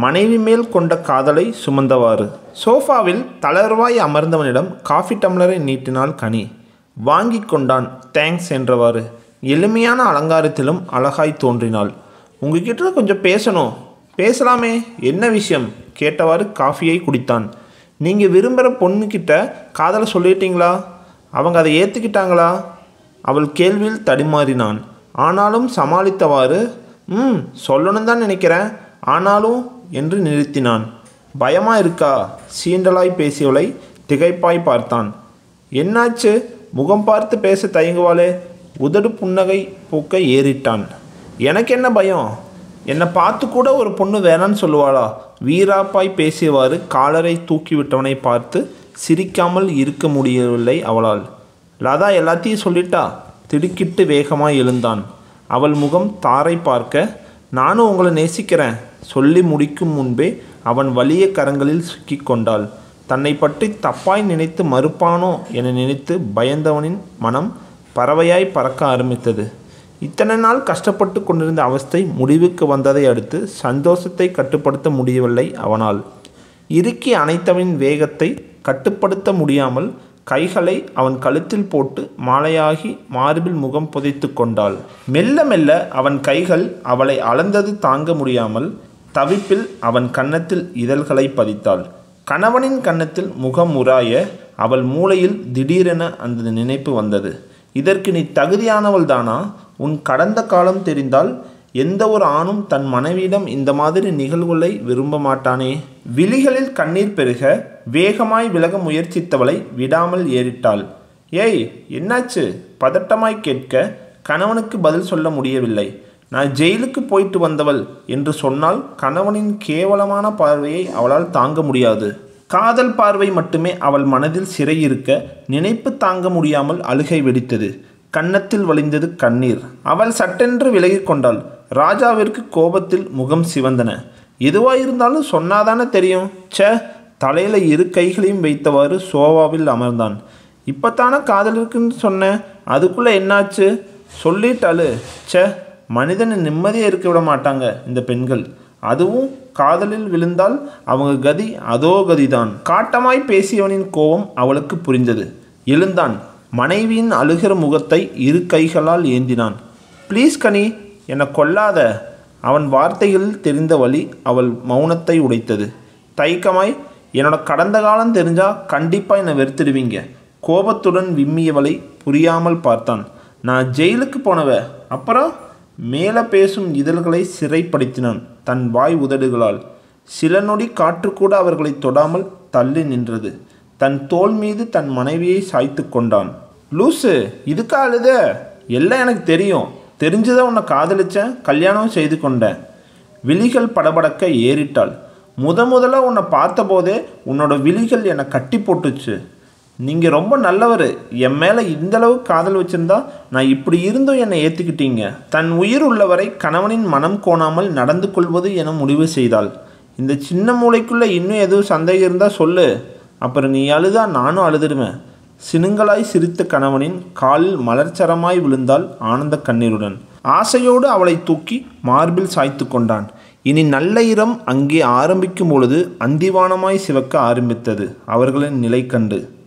மனைவி மேல் கொண்ட காதலை சுமந்தவாறு சோஃபாவில் தளர்வாய் அமர்ந்தவனிடம் காஃபி டம்ளரை நீட்டினாள் கனி வாங்கி கொண்டான் தேங்க்ஸ் என்றவாறு எளிமையான அலங்காரத்திலும் அழகாய் தோன்றினாள் உங்ககிட்ட கொஞ்சம் பேசணும் பேசலாமே என்ன விஷயம் கேட்டவாறு காஃபியை குடித்தான் நீங்கள் விரும்புகிற பொண்ணுக்கிட்ட காதலை சொல்லிட்டீங்களா அவங்க அதை ஏற்றுக்கிட்டாங்களா அவள் கேள்வியில் தடுமாறினான் ஆனாலும் சமாளித்தவாறு ம் சொல்லணும் தான் நினைக்கிறேன் ஆனாலும் என்று நிறுத்தினான் பயமா இருக்கா சீண்டலாய் பேசியவளை திகைப்பாய் பார்த்தான் என்னாச்சு முகம் பார்த்து பேச தயங்குவாளே உதடு புன்னகை பூக்க ஏறிட்டான் எனக்கு என்ன பயம் என்னை பார்த்து கூட ஒரு பொண்ணு வேணான்னு சொல்லுவாளா வீராப்பாய் பேசியவாறு காலரை தூக்கிவிட்டவனை பார்த்து சிரிக்காமல் இருக்க முடியவில்லை அவளால் லதா எல்லாத்தையும் சொல்லிட்டா திடுக்கிட்டு வேகமாய் எழுந்தான் அவள் முகம் தாரை பார்க்க நானும் உங்களை நேசிக்கிறேன் சொல்லி முடிக்கும் முன்பே அவன் வலிய கரங்களில் சிக்கிக் கொண்டாள் தன்னை பற்றி தப்பாய் நினைத்து மறுப்பானோ என நினைத்து பயந்தவனின் மனம் பறவையாய் பறக்க ஆரம்பித்தது இத்தனை நாள் கஷ்டப்பட்டு கொண்டிருந்த அவஸ்தை முடிவுக்கு வந்ததை அடுத்து சந்தோஷத்தை கட்டுப்படுத்த முடியவில்லை அவனால் இறுக்கி அணைத்தவனின் வேகத்தை கட்டுப்படுத்த முடியாமல் கைகளை அவன் கழுத்தில் போட்டு மாலையாகி மார்பில் முகம் புதைத்து கொண்டாள் மெல்ல மெல்ல அவன் கைகள் அவளை அளந்தது தாங்க முடியாமல் தவிப்பில் அவன் கன்னத்தில் இதழ்களை பதித்தாள் கணவனின் கன்னத்தில் முகம் உராய அவள் மூளையில் திடீரென அந்த நினைப்பு வந்தது இதற்கு நீ தகுதியானவள் தானா உன் கடந்த காலம் தெரிந்தால் எந்த ஒரு ஆணும் தன் மனைவியிடம் இந்த மாதிரி நிகழ்வுகளை விரும்ப மாட்டானே விழிகளில் கண்ணீர் பெருக வேகமாய் விலக முயற்சித்தவளை விடாமல் ஏறிட்டாள் ஏய் என்னாச்சு பதட்டமாய் கேட்க கணவனுக்கு பதில் சொல்ல முடியவில்லை நான் ஜெயிலுக்கு போயிட்டு வந்தவள் என்று சொன்னால் கணவனின் கேவலமான பார்வையை அவளால் தாங்க முடியாது காதல் பார்வை மட்டுமே அவள் மனதில் சிறையிருக்க நினைப்பு தாங்க முடியாமல் அழுகை வெடித்தது கன்னத்தில் வழிந்தது கண்ணீர் அவள் சட்டென்று விலகிக் கொண்டாள் ராஜாவிற்கு கோபத்தில் முகம் சிவந்தன எதுவாயிருந்தாலும் சொன்னாதானே தெரியும் ச்சே தலையில் இரு கைகளையும் வைத்தவாறு சோவாவில் அமர்ந்தான் இப்போத்தானே காதல் இருக்குன்னு சொன்னேன் அதுக்குள்ளே என்னாச்சு சொல்லிட்டாளு ச்சே மனிதனை நிம்மதியாக இருக்க விட மாட்டாங்க இந்த பெண்கள் அதுவும் காதலில் விழுந்தால் அவங்க கதி அதோ கதிதான் காட்டமாய் பேசியவனின் கோபம் அவளுக்கு புரிந்தது எழுந்தான் மனைவியின் அழுகிற முகத்தை இரு கைகளால் ஏந்தினான் ப்ளீஸ் கனி என்னை கொல்லாத அவன் வார்த்தைகளில் தெரிந்த வழி அவள் மௌனத்தை உடைத்தது தயக்கமாய் என்னோட கடந்த காலம் தெரிஞ்சா கண்டிப்பாக என்னை வெறுத்துடுவீங்க கோபத்துடன் விம்மியவளை புரியாமல் பார்த்தான் நான் ஜெயிலுக்கு போனவ அப்புறம் மேலே பேசும் இதழ்களை சிறைப்படுத்தினான் தன் வாய் உதடுகளால் சில நொடி காற்று கூட அவர்களை தொடாமல் தள்ளி நின்றது தன் தோள் மீது தன் மனைவியை சாய்த்து கொண்டான் லூசு இதுக்கா அழுத எல்லாம் எனக்கு தெரியும் தெரிஞ்சுதான் உன்னை காதலிச்சேன் கல்யாணம் செய்து கொண்டேன் விழிகள் படபடக்க ஏறிட்டாள் முத முதல்ல உன்னை பார்த்தபோதே உன்னோட விழிகள் என்னை கட்டி போட்டுச்சு நீங்கள் ரொம்ப நல்லவர் என் மேலே இந்தளவு காதல் வச்சிருந்தா நான் இப்படி இருந்தும் என்னை ஏற்றுக்கிட்டீங்க தன் உயிர் உள்ளவரை கணவனின் மனம் கோணாமல் நடந்து கொள்வது என முடிவு செய்தாள் இந்த சின்ன மூளைக்குள்ளே இன்னும் எதுவும் சந்தேகம் இருந்தால் சொல்லு அப்புறம் நீ அழுதா நானும் அழுதுடுவேன் சினுங்களாய் சிரித்த கணவனின் காலில் மலர்ச்சரமாய் விழுந்தாள் ஆனந்த கண்ணீருடன் ஆசையோடு அவளை தூக்கி மார்பில் சாய்த்து கொண்டான் இனி நல்ல இரம் அங்கே ஆரம்பிக்கும் பொழுது அந்திவானமாய் சிவக்க ஆரம்பித்தது அவர்களின் நிலை கண்டு